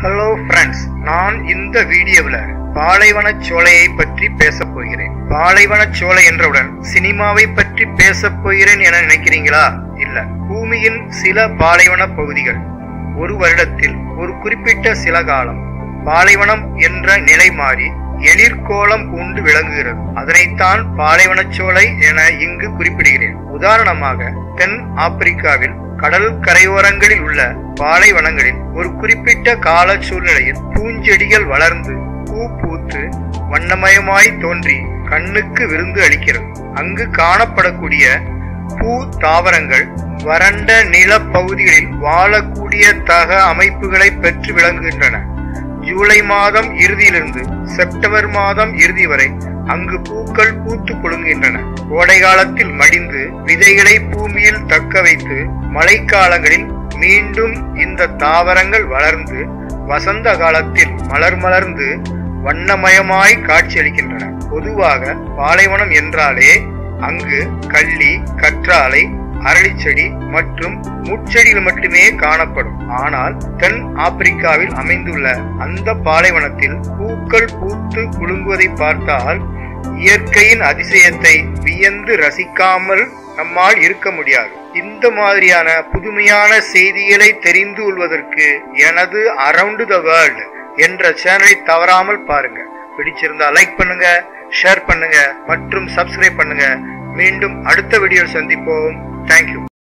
hello friends நான் இந்த வீடியோவில் பாலைவனச் சோலையை பற்றி பேசப் போகிறேன் பாலைவனச் சோலை என்றவுடன் சினிமாவை பற்றி பேசப் போகிறேன் என நினைக்கிறீங்களா இல்ல பூமியின் சில பாலைவன பகுதிகள் ஒரு வருடத்தில் ஒரு குறிப்பிட்ட சில காலம் பாலைவனம் என்ற நிலை மாறி எழிற்கோலம் பூண்டு விளங்குகிறது அதனைத்தான் பாலைவனச் சோலை என இங்கு குறிப்பிடுகிறேன் உதாரணமாக தென் ஆப்பிரிக்காவில் கடல் கரையோரங்களில் உள்ள பாலைவனங்களில் ஒரு குறிப்பிட்ட கால சூழ்நிலையில் பூஞ்செடிகள் வளர்ந்து பூ பூத்து வண்ணமயமாய் தோன்றி கண்ணுக்கு விருந்து அளிக்கிறது அங்கு காணப்படக்கூடிய பூ தாவரங்கள் வறண்ட நிலப்பகுதிகளில் வாழக்கூடிய தக அமைப்புகளை பெற்று விளங்குகின்றன ஜூலை மாதம் இறுதியிலிருந்து செப்டம்பர் மாதம் இறுதி வரை அங்கு பூக்கள் பூத்து குலுங்குகின்றன கோடை காலத்தில் மடிந்து விதைகளை பூமியில் தக்க வைத்து மழைக்காலங்களில் மீண்டும் இந்த தாவரங்கள் வளர்ந்து வசந்த காலத்தில் மலர் மலர்ந்து வண்ணமயமாய் காட்சியளிக்கின்றன பொதுவாக பாலைவனம் என்றாலே அங்கு கள்ளி கற்றாழை அரளிச்செடி மற்றும் முட்செடிகள் மட்டுமே காணப்படும் ஆனால் தென் ஆப்பிரிக்காவில் அமைந்துள்ள அந்த பாலைவனத்தில் பூக்கள் பூத்து குலுங்குவதை பார்த்தால் இயற்கையின் அதிசயத்தை வியந்து ரசிக்காமல் நம்மால் இருக்க முடியாது இந்த மாதிரியான புதுமையான செய்திகளை தெரிந்து கொள்வதற்கு எனது அரவுண்ட் த வேர்ல்ட் என்ற சேனலை தவறாமல் பாருங்க பிடிச்சிருந்தா லைக் பண்ணுங்க ஷேர் பண்ணுங்க மற்றும் சப்ஸ்கிரைப் பண்ணுங்க மீண்டும் அடுத்த வீடியோ சந்திப்போம் தேங்க்யூ